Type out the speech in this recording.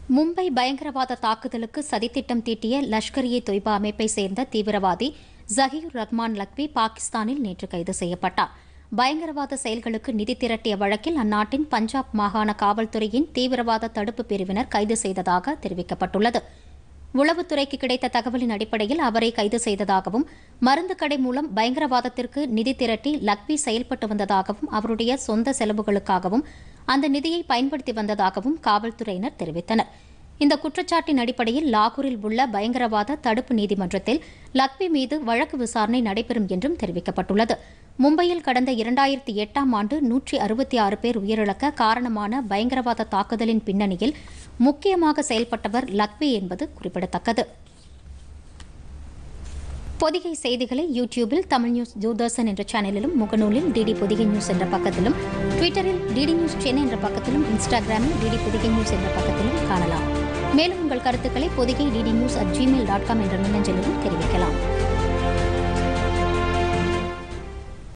மும்பை பயங்கரவாத தாக்குதலுக்கு சதித்திட்டம் தீட்டிய லஷ்கர் இ தொய்பா அமைப்பை சேர்ந்த தீவிரவாதி ஜஹீர் ரஹ்மான் லக்வி பாகிஸ்தானில் நேற்று கைது செய்யப்பட்டார் பயங்கரவாத செயல்களுக்கு நிதி திரட்டிய வழக்கில் அந்நாட்டின் பஞ்சாப் மாகாண காவல்துறையின் தீவிரவாத தடுப்பு பிரிவினர் கைது செய்ததாக தெரிவிக்கப்பட்டுள்ளது உளவுத்துறைக்கு கிடைத்த தகவலின் அடிப்படையில் அவரை கைது செய்ததாகவும் மருந்து கடை மூலம் பயங்கரவாதத்திற்கு நிதி திரட்டி லக்வி செயல்பட்டு வந்ததாகவும் அவருடைய சொந்த செலவுகளுக்காகவும் அந்த நிதியை பயன்படுத்தி வந்ததாகவும் காவல்துறையினர் தெரிவித்தனர் இந்த குற்றச்சாட்டின் அடிப்படையில் லாகூரில் உள்ள பயங்கரவாத தடுப்பு நீதிமன்றத்தில் லக்வி மீது வழக்கு விசாரணை நடைபெறும் என்றும் தெரிவிக்கப்பட்டுள்ளது மும்பையில் கடந்த இரண்டாயிரத்தி எட்டாம் ஆண்டு நூற்றி அறுபத்தி ஆறு பேர் உயிரிழக்க காரணமான பயங்கரவாத தாக்குதலின் பின்னணியில் முக்கியமாக செயல்பட்டவர் லக்வி என்பது குறிப்பிடத்தக்கது பொதிகை செய்திகளை யூடியூபில் தமிழ் நியூஸ் தூர்தர்ஷன் என்ற சேனலிலும் முகநூலில் டிடி பொதிகை நியூஸ் என்ற பக்கத்திலும் ட்விட்டரில் டிடி நியூஸ் சென்னை என்ற பக்கத்திலும் இன்ஸ்டாகிராமில் டிடி பொதிகை நியூஸ் என்ற பக்கத்திலும் காணலாம் மேலும் உங்கள் கருத்துக்களை Pothigai DD news at Gmail dot com என்ற மின்னஞ்சலிலும் தெரிவிக்கலாம்